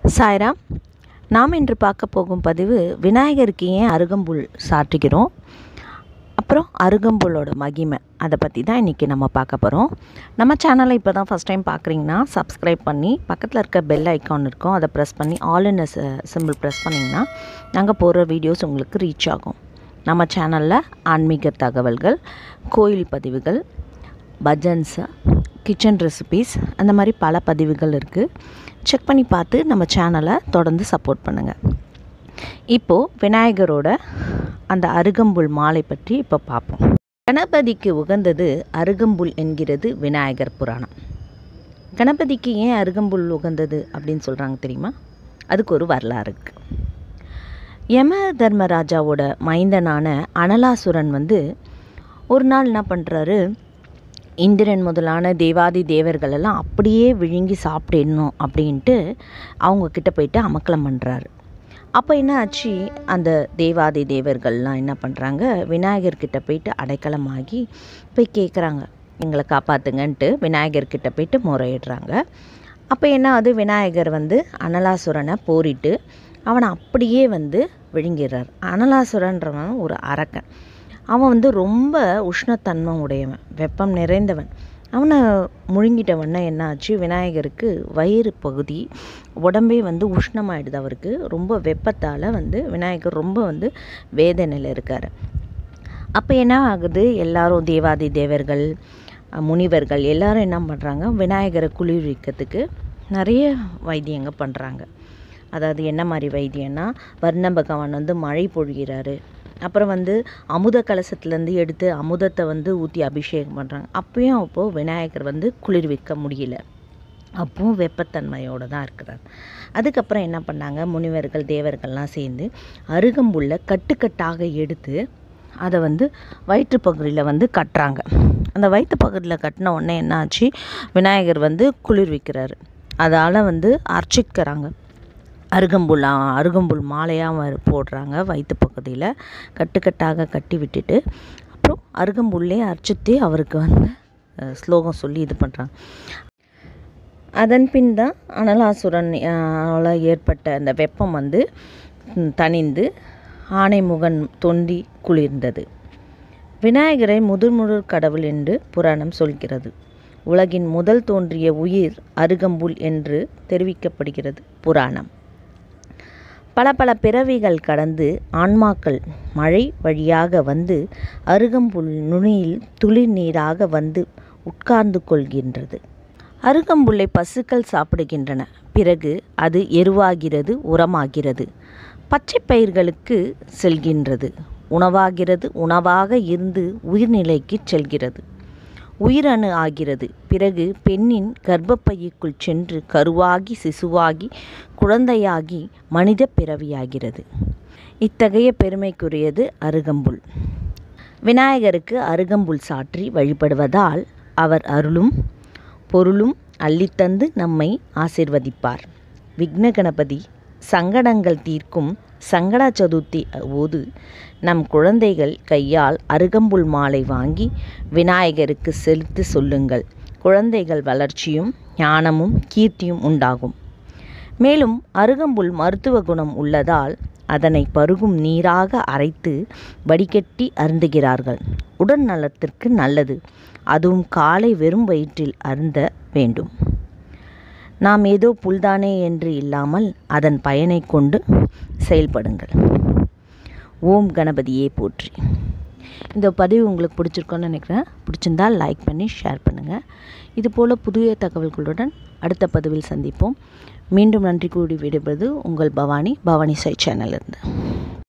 சாய்ராம் நாம் இன்று பார்க்க போகும் பதிவு விநாயகருக்கு ஏன் அருகம்புல் சாற்றுகிறோம் அப்புறம் அருகம்புல்லோட மகிமை அதை பற்றி தான் இன்றைக்கி நம்ம பார்க்க போகிறோம் நம்ம சேனலை இப்போ தான் ஃபஸ்ட் டைம் பார்க்குறீங்கன்னா சப்ஸ்கிரைப் பண்ணி பக்கத்தில் இருக்க பெல் ஐக்கான் இருக்கும் அதை ப்ரெஸ் பண்ணி ஆல் இன் சிம்பிள் ப்ரெஸ் பண்ணிங்கன்னா நாங்கள் போடுற வீடியோஸ் உங்களுக்கு ரீச் ஆகும் நம்ம சேனலில் ஆன்மீக தகவல்கள் கோயில் பதிவுகள் பஜன்ஸு கிச்சன் ரெசிபீஸ் அந்த மாதிரி பல பதிவுகள் இருக்குது செக் பண்ணி பார்த்து நம்ம சேனலை தொடர்ந்து சப்போர்ட் பண்ணுங்கள் இப்போது விநாயகரோட அந்த அருகம்புல் மாலை பற்றி இப்போ பார்ப்போம் கணபதிக்கு உகந்தது அருகம்புல் என்கிறது விநாயகர் புராணம் கணபதிக்கு ஏன் அருகம்புல் உகந்தது அப்படின்னு சொல்கிறாங்க தெரியுமா அதுக்கு ஒரு வரலாறு இருக்குது யம தர்மராஜாவோட மைந்தனான அனலாசுரன் வந்து ஒரு நாள் என்ன பண்ணுறாரு இந்திரன் முதலான தேவாதி தேவர்கள் எல்லாம் அப்படியே விழுங்கி சாப்பிடணும் அப்படின்ட்டு அவங்க கிட்ட போயிட்டு அமக்கலம் பண்ணுறாரு அப்போ என்ன ஆச்சு அந்த தேவாதி தேவர்கள்லாம் என்ன பண்ணுறாங்க விநாயகர்கிட்ட போயிட்டு அடைக்கலமாகி போய் கேட்குறாங்க எங்களை காப்பாற்றுங்கன்ட்டு விநாயகர்கிட்ட போயிட்டு முறையிடுறாங்க அப்போ என்ன அது விநாயகர் வந்து அனலாசுரனை போரிட்டு அவனை அப்படியே வந்து விழுங்கிடுறார் அனலாசுரன்றவன் ஒரு அரக்கன் அவன் வந்து ரொம்ப உஷ்ணத்தன்மை உடையவன் வெப்பம் நிறைந்தவன் அவனை முழுங்கிட்டவொடனே என்ன ஆச்சு விநாயகருக்கு வயிறு பகுதி உடம்பே வந்து உஷ்ணமாயிடுது அவருக்கு ரொம்ப வெப்பத்தால் வந்து விநாயகர் ரொம்ப வந்து வேதனையில் இருக்கார் அப்போ என்ன ஆகுது எல்லாரும் தேவாதி தேவர்கள் முனிவர்கள் எல்லாரும் என்ன பண்ணுறாங்க விநாயகரை குளிர்விக்கிறதுக்கு நிறைய வைத்தியங்கள் பண்ணுறாங்க அதாவது என்ன மாதிரி வைத்தியம்னா வர்ண பகவான் வந்து மழை பொழிகிறாரு அப்புறம் வந்து அமுத கலசத்துலேருந்து எடுத்து அமுதத்தை வந்து ஊற்றி அபிஷேகம் பண்ணுறாங்க அப்பயும் அப்போது விநாயகர் வந்து குளிர்விக்க முடியல அப்பவும் வெப்பத்தன்மையோடு தான் இருக்கிறார் அதுக்கப்புறம் என்ன பண்ணாங்க முனிவர்கள் தேவர்கள்லாம் சேர்ந்து அருகம்புல்லை கட்டுக்கட்டாக எடுத்து அதை வந்து வயிற்று பகுதியில் வந்து கட்டுறாங்க அந்த வயிற்று பகுதியில் கட்டின உடனே என்ன ஆச்சு விநாயகர் வந்து குளிர்விக்கிறாரு அதால் வந்து அர்ச்சிக்கிறாங்க அருகம்புல் அருகம்புல் மாலையாக போடுறாங்க வயிற்று பகுதியில் கட்டுக்கட்டாக கட்டி விட்டுட்டு அப்புறம் அருகம்புல்லே அர்ச்சித்து அவருக்கு வந்து ஸ்லோகம் சொல்லி இது பண்ணுறாங்க அதன் பின் தான் அனலாசுரன் ஏற்பட்ட அந்த வெப்பம் வந்து தணிந்து ஆனைமுகன் தொண்டி குளிர்ந்தது விநாயகரை முதல் கடவுள் என்று புராணம் சொல்கிறது உலகின் முதல் தோன்றிய உயிர் அருகம்புல் என்று தெரிவிக்கப்படுகிறது புராணம் பல பல பிறவிகள் கடந்து ஆன்மாக்கள் மழை வழியாக வந்து அருகம்புல் நுனியில் துளிர் நீராக வந்து உட்கார்ந்து கொள்கின்றது அருகம்புல்லை பசுக்கள் சாப்பிடுகின்றன பிறகு அது எருவாகிறது உரமாகிறது பச்சை பயிர்களுக்கு செல்கின்றது உணவாகிறது உணவாக இருந்து உயிர்நிலைக்கு செல்கிறது உயிரணு ஆகிறது பிறகு பெண்ணின் கர்ப்பப்பையுக்குள் சென்று கருவாகி சிசுவாகி குழந்தையாகி மனித பிறவியாகிறது இத்தகைய பெருமைக்குரியது அருகம்புல் விநாயகருக்கு அருகம்புல் சாற்றி வழிபடுவதால் அவர் அருளும் பொருளும் அள்ளித்தந்து நம்மை ஆசிர்வதிப்பார் விக்ன கணபதி சங்கடங்கள் தீர்க்கும் சங்கட சதுர்த்தி போது நம் குழந்தைகள் கையால் அருகம்புல் மாலை வாங்கி விநாயகருக்கு செலுத்து சொல்லுங்கள் குழந்தைகள் வளர்ச்சியும் ஞானமும் கீர்த்தியும் உண்டாகும் மேலும் அருகம்புல் மருத்துவ குணம் உள்ளதால் அதனை பருகும் நீராக அரைத்து வடிகட்டி அருந்துகிறார்கள் உடல் நலத்திற்கு நல்லது அதுவும் காலை வெறும் வயிற்றில் அருந்த வேண்டும் நாம் ஏதோ புல்தானே என்று இல்லாமல் அதன் பயனை கொண்டு செயல்படுங்கள் ஓம் கணபதியே போற்றி இந்த பதிவு உங்களுக்கு பிடிச்சிருக்கோன்னு நினைக்கிறேன் பிடிச்சிருந்தால் லைக் பண்ணி ஷேர் பண்ணுங்கள் இதுபோல் புதிய தகவல்களுடன் அடுத்த பதிவில் சந்திப்போம் மீண்டும் நன்றி கூடி விடுவது உங்கள் பவானி பவானி சை சேனலிருந்து